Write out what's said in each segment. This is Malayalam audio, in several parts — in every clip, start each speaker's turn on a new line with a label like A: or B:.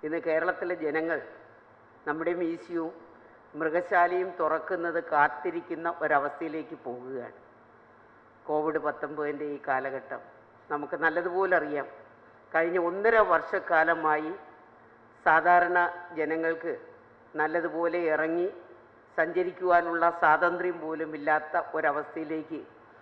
A: ഇന്ന് കേരളത്തിലെ ജനങ്ങൾ നമ്മുടെ മ്യൂസിയവും മൃഗശാലയും തുറക്കുന്നത് കാത്തിരിക്കുന്ന ഒരവസ്ഥയിലേക്ക് പോകുകയാണ് കോവിഡ് പത്തൊമ്പതിൻ്റെ ഈ കാലഘട്ടം നമുക്ക് നല്ലതുപോലെ അറിയാം കഴിഞ്ഞ ഒന്നര വർഷക്കാലമായി സാധാരണ ജനങ്ങൾക്ക് നല്ലതുപോലെ ഇറങ്ങി സഞ്ചരിക്കുവാനുള്ള സ്വാതന്ത്ര്യം പോലും ഇല്ലാത്ത ഒരവസ്ഥയിലേക്ക്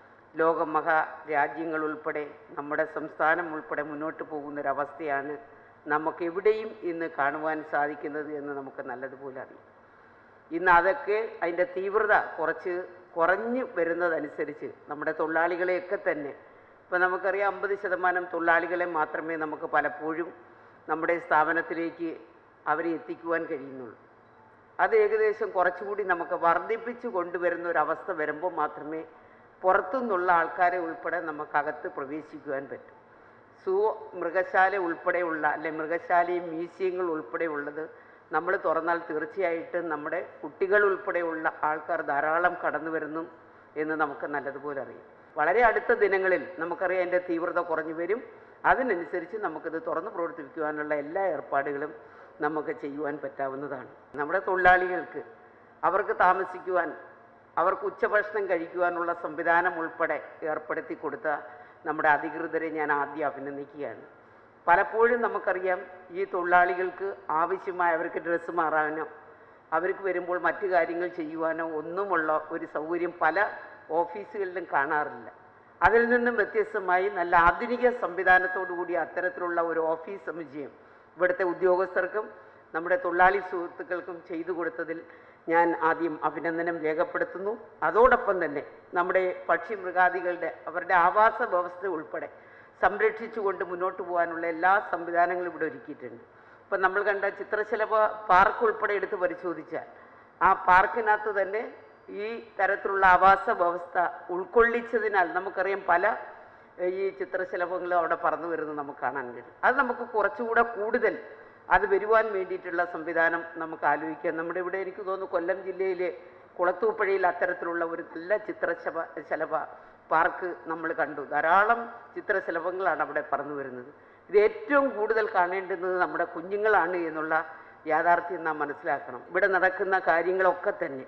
A: ലോക മഹാ രാജ്യങ്ങൾ ഉൾപ്പെടെ നമ്മുടെ സംസ്ഥാനം ഉൾപ്പെടെ മുന്നോട്ട് പോകുന്നൊരവസ്ഥയാണ് നമുക്ക് എവിടെയും ഇന്ന് കാണുവാൻ സാധിക്കുന്നത് എന്ന് നമുക്ക് നല്ലതുപോലെ അറിയാം ഇന്ന് അതൊക്കെ അതിൻ്റെ തീവ്രത കുറച്ച് കുറഞ്ഞു വരുന്നതനുസരിച്ച് നമ്മുടെ തൊഴിലാളികളെയൊക്കെ തന്നെ ഇപ്പം നമുക്കറിയാം അമ്പത് ശതമാനം തൊഴിലാളികളെ മാത്രമേ നമുക്ക് പലപ്പോഴും നമ്മുടെ സ്ഥാപനത്തിലേക്ക് അവരെ എത്തിക്കുവാൻ കഴിയുന്നുള്ളൂ അത് ഏകദേശം കുറച്ചുകൂടി നമുക്ക് വർദ്ധിപ്പിച്ചു കൊണ്ടുവരുന്ന ഒരു അവസ്ഥ വരുമ്പോൾ മാത്രമേ പുറത്തുനിന്നുള്ള ആൾക്കാരെ ഉൾപ്പെടെ നമുക്കകത്ത് പ്രവേശിക്കുവാൻ പറ്റും സൂ മൃഗശാല ഉൾപ്പെടെയുള്ള അല്ലെ മൃഗശാലയും മ്യൂസിയങ്ങൾ ഉൾപ്പെടെയുള്ളത് നമ്മൾ തുറന്നാൽ തീർച്ചയായിട്ടും നമ്മുടെ കുട്ടികൾ ഉൾപ്പെടെയുള്ള ആൾക്കാർ ധാരാളം കടന്നു വരുന്നു എന്ന് നമുക്ക് നല്ലതുപോലെ അറിയാം വളരെ അടുത്ത ദിനങ്ങളിൽ നമുക്കറിയാം അതിൻ്റെ തീവ്രത കുറഞ്ഞു വരും അതിനനുസരിച്ച് നമുക്കിത് തുറന്ന് പ്രവർത്തിപ്പിക്കുവാനുള്ള എല്ലാ ഏർപ്പാടുകളും നമുക്ക് ചെയ്യുവാൻ പറ്റാവുന്നതാണ് നമ്മുടെ തൊഴിലാളികൾക്ക് അവർക്ക് താമസിക്കുവാൻ അവർക്ക് ഉച്ചഭക്ഷണം കഴിക്കുവാനുള്ള സംവിധാനം ഉൾപ്പെടെ ഏർപ്പെടുത്തി കൊടുത്ത നമ്മുടെ അധികൃതരെ ഞാൻ ആദ്യം അഭിനന്ദിക്കുകയാണ് പലപ്പോഴും നമുക്കറിയാം ഈ തൊഴിലാളികൾക്ക് ആവശ്യമായ അവർക്ക് ഡ്രസ്സ് മാറാനോ അവർക്ക് വരുമ്പോൾ മറ്റു കാര്യങ്ങൾ ചെയ്യുവാനോ ഒന്നുമുള്ള ഒരു സൗകര്യം പല ഓഫീസുകളിലും കാണാറില്ല അതിൽ നിന്നും വ്യത്യസ്തമായി നല്ല ആധുനിക സംവിധാനത്തോടു കൂടി അത്തരത്തിലുള്ള ഒരു ഓഫീസ് സമുച്ചയം ഇവിടുത്തെ ഉദ്യോഗസ്ഥർക്കും നമ്മുടെ തൊഴിലാളി സുഹൃത്തുക്കൾക്കും ചെയ്തു കൊടുത്തതിൽ ഞാൻ ആദ്യം അഭിനന്ദനം രേഖപ്പെടുത്തുന്നു അതോടൊപ്പം തന്നെ നമ്മുടെ പക്ഷി മൃഗാദികളുടെ അവരുടെ ആവാസ വ്യവസ്ഥ ഉൾപ്പെടെ സംരക്ഷിച്ചുകൊണ്ട് മുന്നോട്ട് പോകാനുള്ള എല്ലാ സംവിധാനങ്ങളും ഇവിടെ ഒരുക്കിയിട്ടുണ്ട് ഇപ്പം നമ്മൾ കണ്ട ചിത്രശലഭ പാർക്ക് ഉൾപ്പെടെ എടുത്ത് പരിശോധിച്ചാൽ ആ പാർക്കിനകത്ത് തന്നെ ഈ തരത്തിലുള്ള ആവാസ വ്യവസ്ഥ ഉൾക്കൊള്ളിച്ചതിനാൽ നമുക്കറിയാം പല ഏഹ്, ഈ ചിത്രശലഭങ്ങളും അവിടെ പറന്നു വരുന്നത് നമുക്ക് കാണാൻ കഴിയും അത് നമുക്ക് കുറച്ചുകൂടെ കൂടുതൽ അത് വരുവാൻ വേണ്ടിയിട്ടുള്ള സംവിധാനം നമുക്ക് ആലോചിക്കാം നമ്മുടെ ഇവിടെ എനിക്ക് തോന്നുന്നു കൊല്ലം ജില്ലയിലെ കുളത്തൂപ്പുഴയിൽ അത്തരത്തിലുള്ള ഒരു നല്ല ചിത്രശലഭ ശലഭ പാർക്ക് നമ്മൾ കണ്ടു ധാരാളം ചിത്രശലഭങ്ങളാണ് അവിടെ പറന്നു വരുന്നത് ഇത് ഏറ്റവും കൂടുതൽ കാണേണ്ടുന്നത് നമ്മുടെ കുഞ്ഞുങ്ങളാണ് എന്നുള്ള യാഥാർത്ഥ്യം നാം മനസ്സിലാക്കണം ഇവിടെ നടക്കുന്ന കാര്യങ്ങളൊക്കെ തന്നെ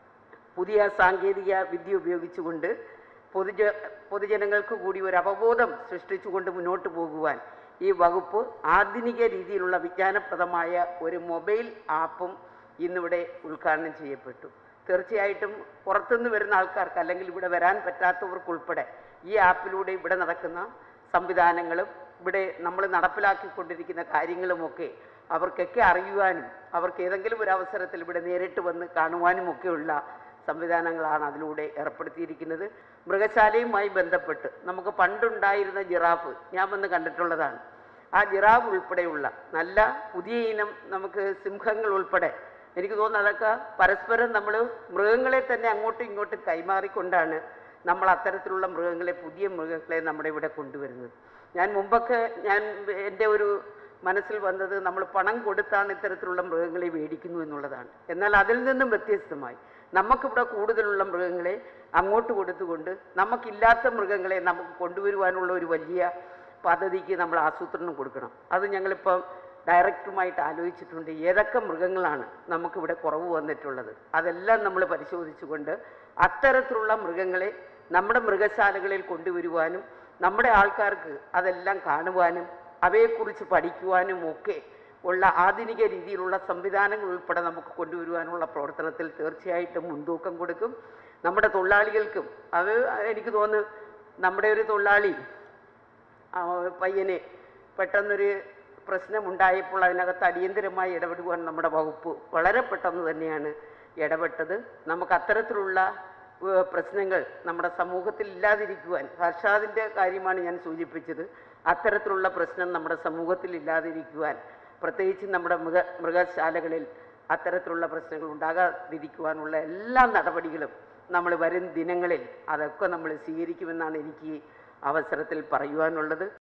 A: പുതിയ സാങ്കേതിക വിദ്യ ഉപയോഗിച്ചുകൊണ്ട് പൊതുജ പൊതുജനങ്ങൾക്ക് കൂടി ഒരു അവബോധം സൃഷ്ടിച്ചുകൊണ്ട് മുന്നോട്ട് പോകുവാൻ ഈ വകുപ്പ് ആധുനിക രീതിയിലുള്ള വിജ്ഞാനപ്രദമായ ഒരു മൊബൈൽ ആപ്പും ഇന്നിവിടെ ഉദ്ഘാടനം ചെയ്യപ്പെട്ടു തീർച്ചയായിട്ടും പുറത്തുനിന്ന് വരുന്ന ആൾക്കാർക്ക് അല്ലെങ്കിൽ ഇവിടെ വരാൻ പറ്റാത്തവർക്കുൾപ്പെടെ ഈ ആപ്പിലൂടെ ഇവിടെ നടക്കുന്ന സംവിധാനങ്ങളും ഇവിടെ നമ്മൾ നടപ്പിലാക്കിക്കൊണ്ടിരിക്കുന്ന കാര്യങ്ങളുമൊക്കെ അവർക്കൊക്കെ അറിയുവാനും അവർക്ക് ഏതെങ്കിലും ഒരു അവസരത്തിൽ ഇവിടെ നേരിട്ട് വന്ന് കാണുവാനും ഒക്കെയുള്ള സംവിധാനങ്ങളാണ് അതിലൂടെ ഏർപ്പെടുത്തിയിരിക്കുന്നത് മൃഗശാലയുമായി ബന്ധപ്പെട്ട് നമുക്ക് പണ്ടുണ്ടായിരുന്ന ജിറാഫ് ഞാൻ വന്ന് കണ്ടിട്ടുള്ളതാണ് ആ ജിറാഫ് ഉൾപ്പെടെയുള്ള നല്ല പുതിയ ഇനം നമുക്ക് സിംഹങ്ങൾ ഉൾപ്പെടെ എനിക്ക് തോന്നുന്നു അതൊക്കെ പരസ്പരം നമ്മൾ മൃഗങ്ങളെ തന്നെ അങ്ങോട്ടും ഇങ്ങോട്ടും കൈമാറിക്കൊണ്ടാണ് നമ്മൾ അത്തരത്തിലുള്ള മൃഗങ്ങളെ പുതിയ മൃഗങ്ങളെ നമ്മുടെ ഇവിടെ കൊണ്ടുവരുന്നത് ഞാൻ മുമ്പൊക്കെ ഞാൻ എൻ്റെ ഒരു മനസ്സിൽ വന്നത് നമ്മൾ പണം കൊടുത്താണ് ഇത്തരത്തിലുള്ള മൃഗങ്ങളെ മേടിക്കുന്നു എന്നുള്ളതാണ് എന്നാൽ അതിൽ നിന്നും വ്യത്യസ്തമായി നമുക്കിവിടെ കൂടുതലുള്ള മൃഗങ്ങളെ അങ്ങോട്ട് കൊടുത്തുകൊണ്ട് നമുക്കില്ലാത്ത മൃഗങ്ങളെ നമുക്ക് കൊണ്ടുവരുവാനുള്ള ഒരു വലിയ പദ്ധതിക്ക് നമ്മൾ ആസൂത്രണം കൊടുക്കണം അത് ഞങ്ങളിപ്പം ഡയറക്ടറുമായിട്ട് ആലോചിച്ചിട്ടുണ്ട് ഏതൊക്കെ മൃഗങ്ങളാണ് നമുക്കിവിടെ കുറവ് വന്നിട്ടുള്ളത് അതെല്ലാം നമ്മൾ പരിശോധിച്ചുകൊണ്ട് അത്തരത്തിലുള്ള മൃഗങ്ങളെ നമ്മുടെ മൃഗശാലകളിൽ കൊണ്ടുവരുവാനും നമ്മുടെ ആൾക്കാർക്ക് അതെല്ലാം കാണുവാനും അവയെക്കുറിച്ച് പഠിക്കുവാനും ഒക്കെ ഉള്ള ആധുനിക രീതിയിലുള്ള സംവിധാനങ്ങൾ ഉൾപ്പെടെ നമുക്ക് കൊണ്ടുവരുവാനുള്ള പ്രവർത്തനത്തിൽ തീർച്ചയായിട്ടും മുൻതൂക്കം കൊടുക്കും നമ്മുടെ തൊഴിലാളികൾക്കും അത് എനിക്ക് തോന്നുന്നു നമ്മുടെ ഒരു തൊഴിലാളി ആ പയ്യന് പെട്ടെന്നൊരു പ്രശ്നമുണ്ടായപ്പോൾ അതിനകത്ത് അടിയന്തരമായി ഇടപെടുവാൻ നമ്മുടെ വകുപ്പ് വളരെ പെട്ടെന്ന് തന്നെയാണ് ഇടപെട്ടത് നമുക്ക് അത്തരത്തിലുള്ള ഏഹ്, പ്രശ്നങ്ങൾ നമ്മുടെ സമൂഹത്തിൽ ഇല്ലാതിരിക്കുവാൻ ഹർഷാദിൻ്റെ കാര്യമാണ് ഞാൻ സൂചിപ്പിച്ചത് അത്തരത്തിലുള്ള പ്രശ്നം നമ്മുടെ സമൂഹത്തിൽ ഇല്ലാതിരിക്കുവാൻ പ്രത്യേകിച്ച് നമ്മുടെ മൃഗ മൃഗശാലകളിൽ അത്തരത്തിലുള്ള പ്രശ്നങ്ങൾ ഉണ്ടാകാതിരിക്കുവാനുള്ള എല്ലാ നടപടികളും നമ്മൾ വരും ദിനങ്ങളിൽ അതൊക്കെ നമ്മൾ സ്വീകരിക്കുമെന്നാണ് എനിക്ക് ഈ അവസരത്തിൽ പറയുവാനുള്ളത്